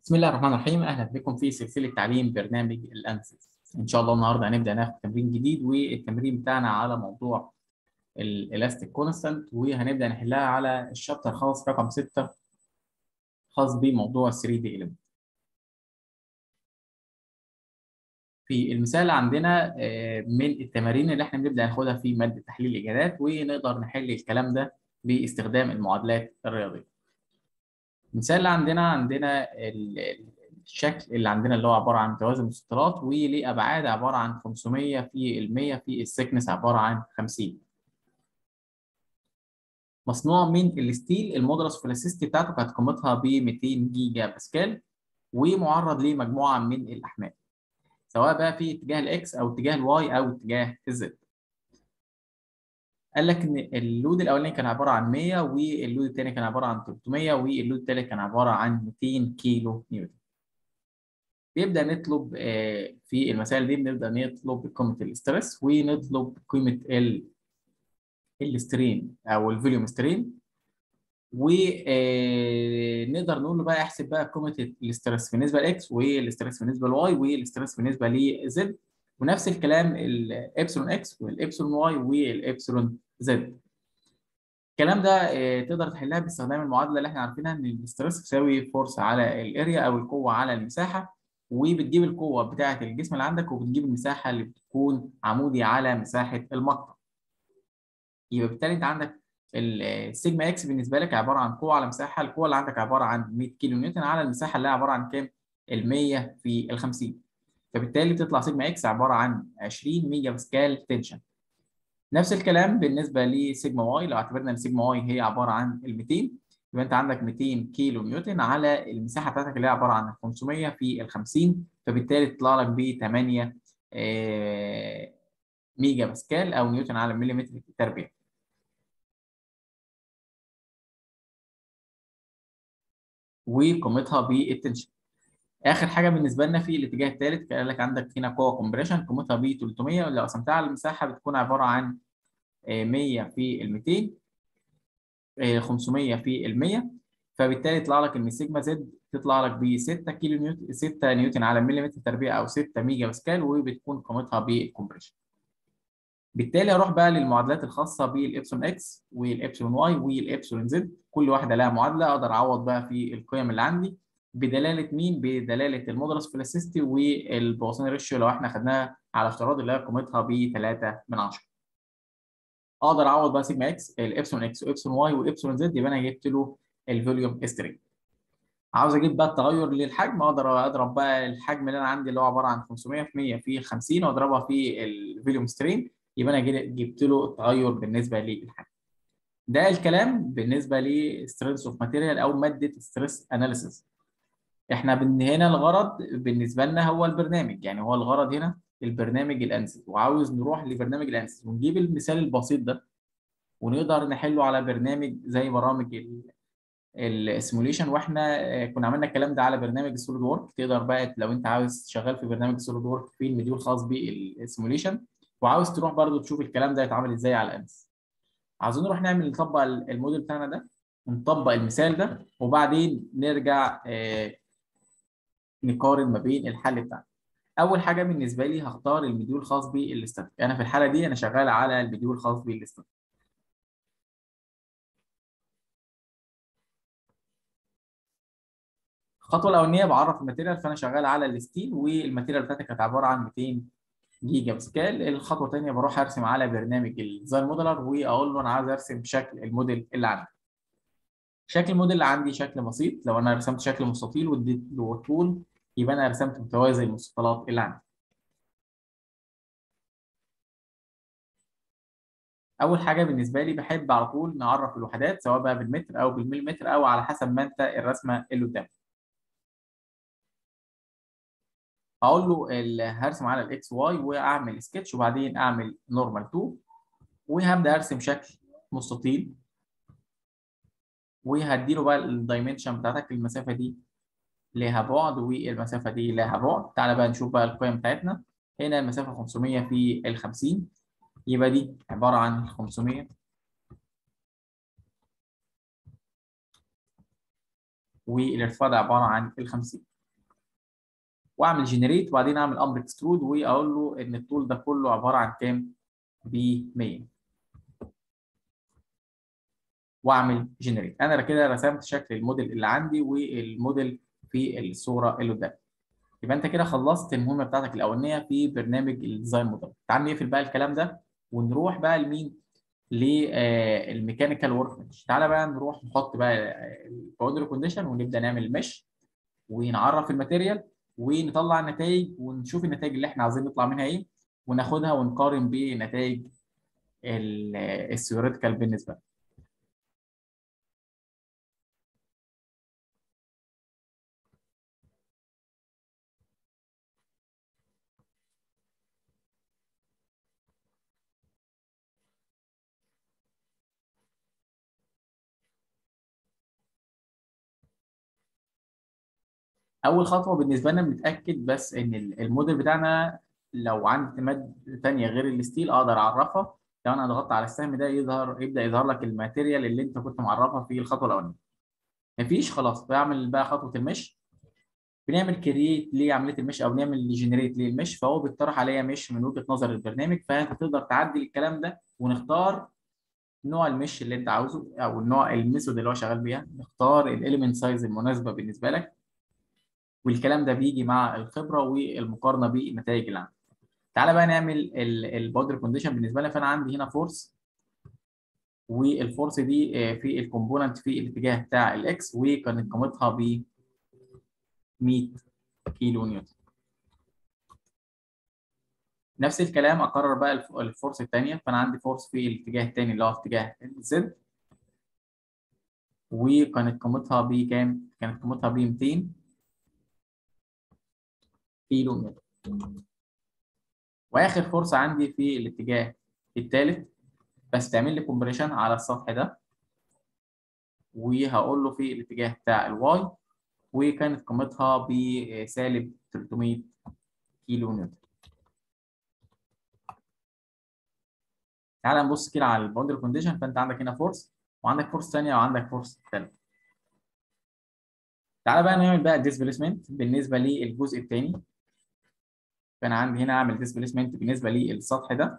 بسم الله الرحمن الرحيم اهلا بكم في سلسله تعليم برنامج الانسيس ان شاء الله النهارده هنبدا ناخد تمرين جديد والتمرين بتاعنا على موضوع الالاستيك كونستانت وهنبدا نحلها على الشابتر الخاص رقم 6 خاص بموضوع 3 دي element في المثال عندنا من التمارين اللي احنا بنبدا ناخدها في ماده تحليل الاجابات ونقدر نحل الكلام ده باستخدام المعادلات الرياضيه المثال اللي عندنا عندنا الشكل اللي عندنا اللي هو عباره عن توازن مستطيلات وليه ابعاد عباره عن 500 في المية في السكنس عباره عن 50 مصنوع من الستيل المودرس فلاسيستي بتاعته كانت قيمتها ب 200 جيجا باسكال ومعرض لمجموعه من الاحمال سواء بقى في اتجاه الاكس او اتجاه الواي او اتجاه الزد قال لك ان اللود الاولاني كان عباره عن 100 واللود الثاني كان عباره عن 300 واللود الثالث كان عباره عن 200 كيلو نيوتن. بيبدا نطلب في المسائل دي بنبدا نطلب قيمه الاسترس ونطلب قيمه السترين او الفوليوم سترين ونقدر نقول له بقى احسب بقى قيمه الاسترس بالنسبه لاكس والاسترس بالنسبه لواي والاسترس بالنسبه لزد ونفس الكلام الابسلون اكس والابسلون واي والابسلون زد الكلام ده تقدر تحلها باستخدام المعادله اللي احنا عارفينها ان الاسترس بيساوي فورس على الاريا او القوه على المساحه وبتجيب القوه بتاعه الجسم اللي عندك وبتجيب المساحه اللي بتكون عمودي على مساحه المقطع يبقى بالتالي انت عندك السيجما اكس بالنسبه لك عباره عن قوه على مساحه القوه اللي عندك عباره عن 100 كيلو نيوتن على المساحه اللي هي عباره عن كام ال 100 في ال 50 فبالتالي بتطلع سيجما اكس عباره عن 20 ميجا باسكال تنشن نفس الكلام بالنسبه لسيجما واي لو اعتبرنا ان سيجما واي هي عباره عن ال 200 يبقى انت عندك 200 كيلو نيوتن على المساحه بتاعتك اللي هي عباره عن 500 في ال 50 فبالتالي تطلع لك ب 8 ميجا باسكال او نيوتن على مليمتر تربيع وقيمتها بالتنشن اخر حاجه بالنسبه لنا في الاتجاه الثالث قال لك عندك هنا قوه كومبريشن قيمتها ب 300 لو قسمتها على المساحه بتكون عباره عن 100 في ال 200 500 في ال 100 فبالتالي يطلع لك ان سيجما زد تطلع لك ب 6 كيلو نيوتن 6 نيوتن على مليمتر تربيع او 6 ميجا باسكال وبتكون قيمتها بالكومبريشن بالتالي اروح بقى للمعادلات الخاصه بالابسلون اكس والابسلون واي والابسلون زد كل واحده لها معادله اقدر اعوض بقى في القيم اللي عندي بدلاله مين؟ بدلاله المودرس فلاسيستي والبواسين ريشيو لو احنا خدناها على افتراض اللي هي قيمتها ب 3 من 10. اقدر اعوض بقى سيجما اكس الابسلون اكس وابسلون واي وابسلون زد يبقى انا جبت له الفوليوم سترينج. عاوز اجيب بقى التغير للحجم اقدر اضرب بقى الحجم اللي انا عندي اللي هو عباره عن 500 في 100 في 50 واضربها في الفوليوم سترينج يبقى انا جبت له التغير بالنسبه للحجم. ده الكلام بالنسبه لستريس اوف ماتيريال او ماده ستريس اناليسيس. احنا هنا الغرض بالنسبه لنا هو البرنامج يعني هو الغرض هنا البرنامج الانسب وعاوز نروح لبرنامج الانسب ونجيب المثال البسيط ده ونقدر نحله على برنامج زي برامج السيموليشن واحنا كنا عملنا الكلام ده على برنامج السوليد وورك تقدر بقى لو انت عاوز شغال في برنامج السوليد وورك في المديول الخاص بالسيموليشن وعاوز تروح برضو تشوف الكلام ده يتعمل ازاي على الانس عاوزين نروح نعمل نطبق الموديل بتاعنا ده ونطبق المثال ده وبعدين نرجع اه نقارن ما بين الحل بتاعنا. اول حاجه بالنسبه لي هختار المديول الخاص بالاستاتيك انا في الحاله دي انا شغال على المديول الخاص بالاستاتيك الخطوه الاولانيه بعرف الماتيريال فانا شغال على الستيل والماتيريال بتاعتي كانت عباره عن 200 جيجا باسكال الخطوه الثانيه بروح ارسم على برنامج الديزاين موديلر واقول له انا عايز ارسم شكل الموديل اللي عندي شكل الموديل اللي عندي شكل بسيط لو انا رسمت شكل مستطيل واديت له طول يبقى انا رسمت متوازي المستطيلات اللي عندي. اول حاجه بالنسبه لي بحب على طول نعرف الوحدات سواء بقى بالمتر او بالمليمتر او على حسب ما انت الرسمه اللي قدامك. اقول له هرسم على الاكس واي واعمل سكتش وبعدين اعمل نورمال 2 وهبدا ارسم شكل مستطيل وهديله بقى الدايمنشن بتاعتك المسافه دي لها بعد والمسافه دي لها بعد تعالى بقى نشوف بقى القيم بتاعتنا هنا المسافه 500 في ال 50 يبقى دي عباره عن 500 والارتفاع ده عباره عن ال 50 واعمل جنريت وبعدين اعمل امر اكسترود واقول له ان الطول ده كله عباره عن كام؟ ب 100 واعمل جنريت انا كده رسمت شكل الموديل اللي عندي والموديل في الصوره اللي قدامي يبقى انت كده خلصت المهمه بتاعتك الاولانيه في برنامج الديزاين موديل تعال نقفل بقى الكلام ده ونروح بقى لمين للميكانيكال ورك بنش تعالى بقى نروح نحط بقى الباوندري كونديشن ونبدا نعمل المش ونعرف الماتيريال ونطلع النتائج ونشوف النتائج اللي احنا عايزين نطلع منها ايه وناخدها ونقارن بنتائج الثيوريتيكال بالنسبه لنا اول خطوه بالنسبه لنا بنتاكد بس ان الموديل بتاعنا لو عندي ماده ثانيه غير الستيل اقدر اعرفها لو انا ضغطت على السهم ده يظهر يبدا يظهر لك الماتيريال اللي انت كنت معرفها في الخطوه الاولانيه مفيش خلاص بعمل بقى خطوه المش بنعمل كرييت لعمليه المش او بنعمل جنريت للمش فهو بيقترح عليا مش من وجهه نظر البرنامج فانت تقدر تعدل الكلام ده ونختار نوع المش اللي انت عاوزه او النوع الميثود اللي هو شغال بيها نختار الاليمنت سايز المناسبه بالنسبه لك والكلام ده بيجي مع الخبره والمقارنه بالنتائج اللي عندك. تعالى بقى نعمل الباودري كونديشن بالنسبه لي فانا عندي هنا فورس والفورس دي في الكومبوننت في الاتجاه بتاع الاكس وكانت قيمتها ب 100 كيلو نيوتن. نفس الكلام اكرر بقى الفورس الثانيه فانا عندي فورس في الاتجاه الثاني اللي هو اتجاه الزد وكانت قيمتها بكام؟ كانت قيمتها ب 200 كيلو متر واخر فرصه عندي في الاتجاه الثالث بس تعمل لي كومبريشن على السطح ده وهقول له في الاتجاه بتاع الواي وكانت قيمتها بسالب 300 كيلو نيوتن تعال نبص كده على الباوندري كونديشن فانت عندك هنا فورس وعندك فورس ثانيه وعندك فورس ثالثه تعالى بقى نعمل بقى ديسبيسمنت بالنسبه للجزء الثاني فانا عندي هنا اعمل ديسبيسمنت بالنسبه للسطح ده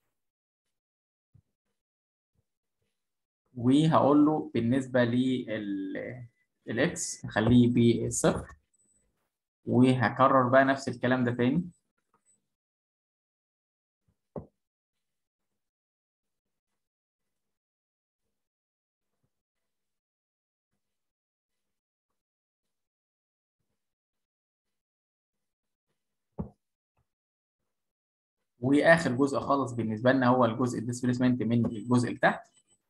وهقول له بالنسبه للاكس هخليه بصفر وهكرر بقى نفس الكلام ده تاني واخر جزء خالص بالنسبه لنا هو الجزء الديسبيسمنت من الجزء اللي تحت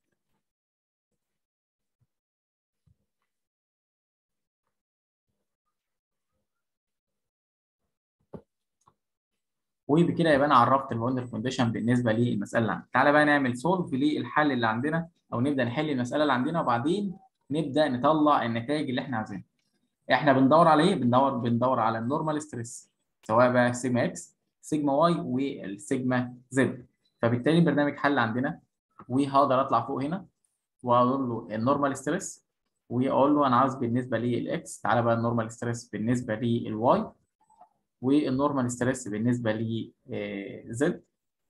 وبكده يبقى انا عرفت الباوندري كونديشن بالنسبه للمساله اللي عندنا تعالى بقى نعمل سولف للحل اللي عندنا او نبدا نحل المساله اللي عندنا وبعدين نبدا نطلع النتائج اللي احنا عايزينها احنا بندور على ايه بندور بندور على النورمال ستريس سواء بقى سيجما اكس سيجما واي والسيجما زد فبالتالي البرنامج حل عندنا وهقدر اطلع فوق هنا واقول له النورمال ستريس واقول له انا عاوز بالنسبه للاكس تعالى بقى النورمال ستريس بالنسبه للواي والنورمال ستريس بالنسبه لزد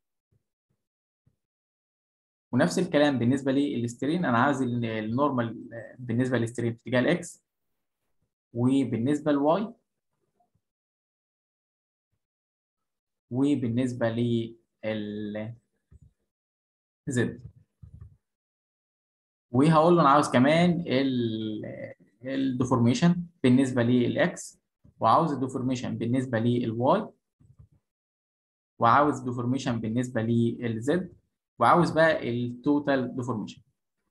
ونفس الكلام بالنسبه للسترين انا عاوز النورمال بالنسبه للسترين في اتجاه الاكس وبالنسبه للواي وبالنسبه لل زد وهقول له انا عاوز كمان الديفورميشن بالنسبه للاكس وعاوز الديفورميشن بالنسبه للواي وعاوز ديفورميشن بالنسبه للزد وعاوز بقى التوتال ديفورميشن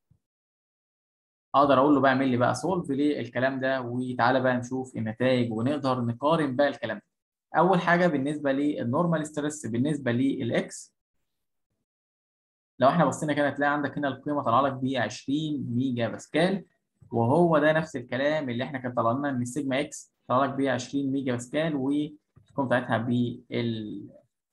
اقدر اقول له بقى اعمل لي بقى سولف للكلام ده وتعالى بقى نشوف النتائج ونقدر نقارن بقى الكلام ده اول حاجه بالنسبه للنورمال ستريس بالنسبه للاكس لو احنا بصينا كده هتلاقي عندك هنا القيمه طالعه لك ب 20 ميجا باسكال وهو ده نفس الكلام اللي احنا كان طالع لنا ان السيجما اكس طالع لك ب 20 ميجا باسكال والقيمه بتاعتها بال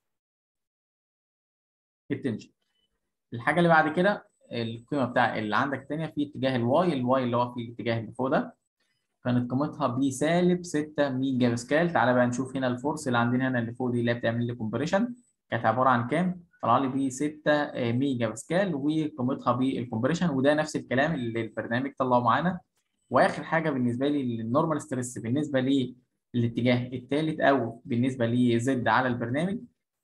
التنشن الحاجه اللي بعد كده القيمه بتاع اللي عندك الثانيه في اتجاه الواي الواي اللي هو في الاتجاه اللي فوق ده كانت قيمتها بسالب 6 ميجا باسكال تعالى بقى نشوف هنا الفورس اللي عندنا هنا اللي فوق دي اللي هي بتعمل لي كومبريشن كانت عباره عن كام؟ طلع لي ب 6 ميجا باسكال وقيمتها بالكومبريشن وده نفس الكلام اللي البرنامج طلعه معانا واخر حاجه بالنسبه لي النورمال ستريس بالنسبه للاتجاه الثالث او بالنسبه لزد على البرنامج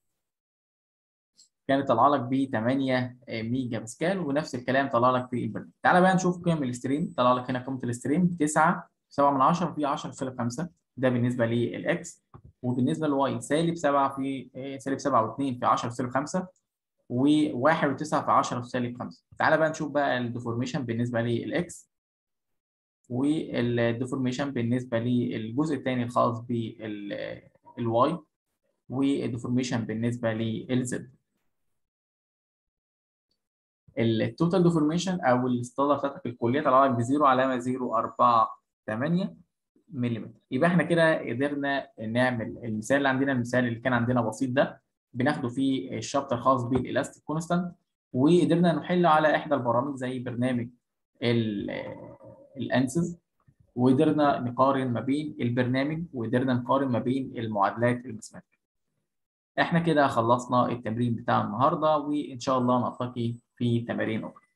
كانت طالعه لك ب 8 ميجا باسكال ونفس الكلام طلع لك في البرنامج تعالى بقى نشوف قيم الاستريم طلع لك هنا قيمه الاستريم 9 7 من 10 في 10 سالب 5 ده بالنسبه للاكس وبالنسبه للواي سالب 7 في سالب 7 و2 في 10 سالب 5 و1 و9 في 10 سالب 5 تعالى بقى نشوف بقى الديفورميشن بالنسبه للاكس والديفورميشن بالنسبه للجزء الثاني الخاص بالواي والديفورميشن بالنسبه للزد التوتال ديفورميشن او الاستطاله بتاعتك الكليه طلع لك بزيرو علامه 048 ملم يبقى احنا كده قدرنا نعمل المثال اللي عندنا المثال اللي كان عندنا بسيط ده بناخده في الشابتر الخاص بالالاستيك كونستانت وقدرنا نحله على احدى البرامج زي برنامج الانسز وقدرنا نقارن ما بين البرنامج وقدرنا نقارن ما بين المعادلات الماثيماتيكيه. احنا كده خلصنا التمرين بتاع النهارده وان شاء الله نلتقي في تمارين اخرى.